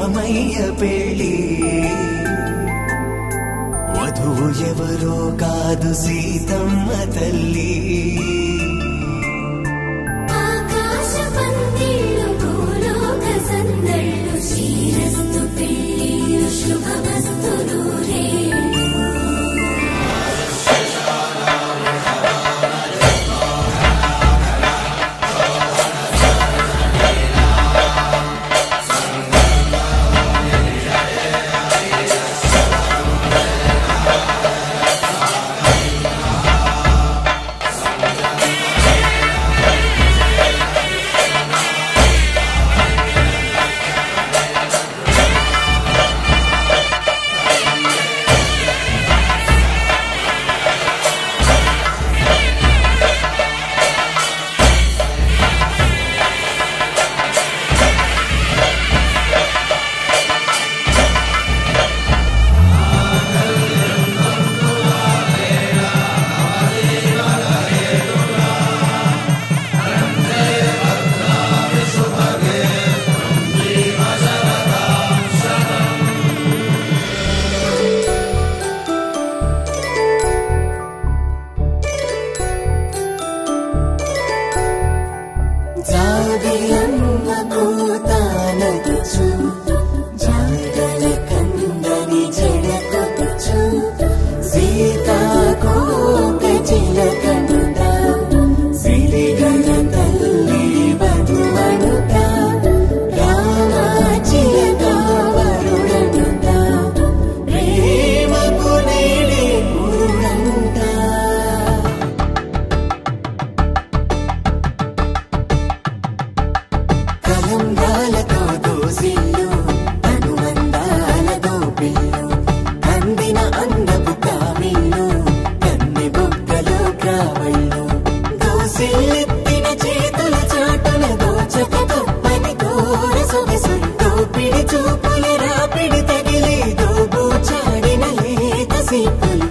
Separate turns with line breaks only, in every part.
రామయ్య పెళ్ళి వధువు ఎవరో కాదు సీతమ్మ తల్లి
ఆకాశ పందిళ్ళు భూలోక సందళ్ళు శ్రీరస్తు పెళ్ళిళ్ళు శుభమస్తు నూరేళ్ళు
జాబిలమ్మ కూతానదుచు జాగల కందని జడకొట్టుచు సీతాకోక చిలకనుత సిరిగల తల్లి వధువనుత రామాచిలక వరుడనుత ప్రేమకు నేడే గురుడంట కలంగాలతో దోసిల్లు అనుబంధాలతో పిల్లు అందిన అందపు కావిల్లు కన్నె బొగ్గలో క్రావళ్ళు దోసిల్లెత్తిన చేతుల చాటున దోచక తప్పని కోర సొగసులు దోపిడి చూపుల రాపిడి తగిలి దోబూచాడిన లేత సీపులు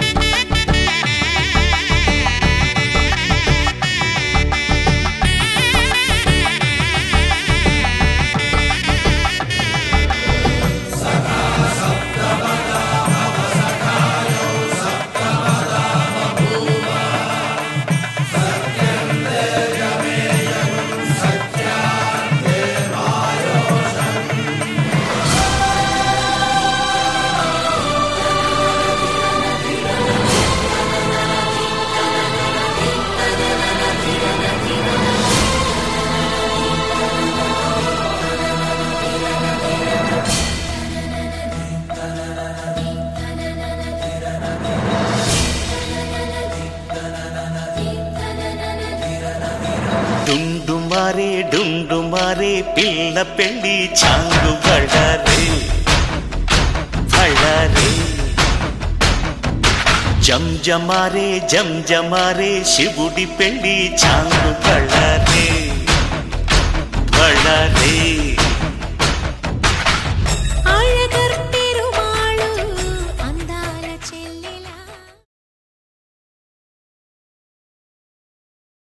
డుండు మారే డుండు మారే పిల్ల పెళ్ళి చాంగు బళ్ళారే బళ్ళారే జం జమారే జం జమారే శివుడి పెళ్ళి చాంగు బళ్ళారే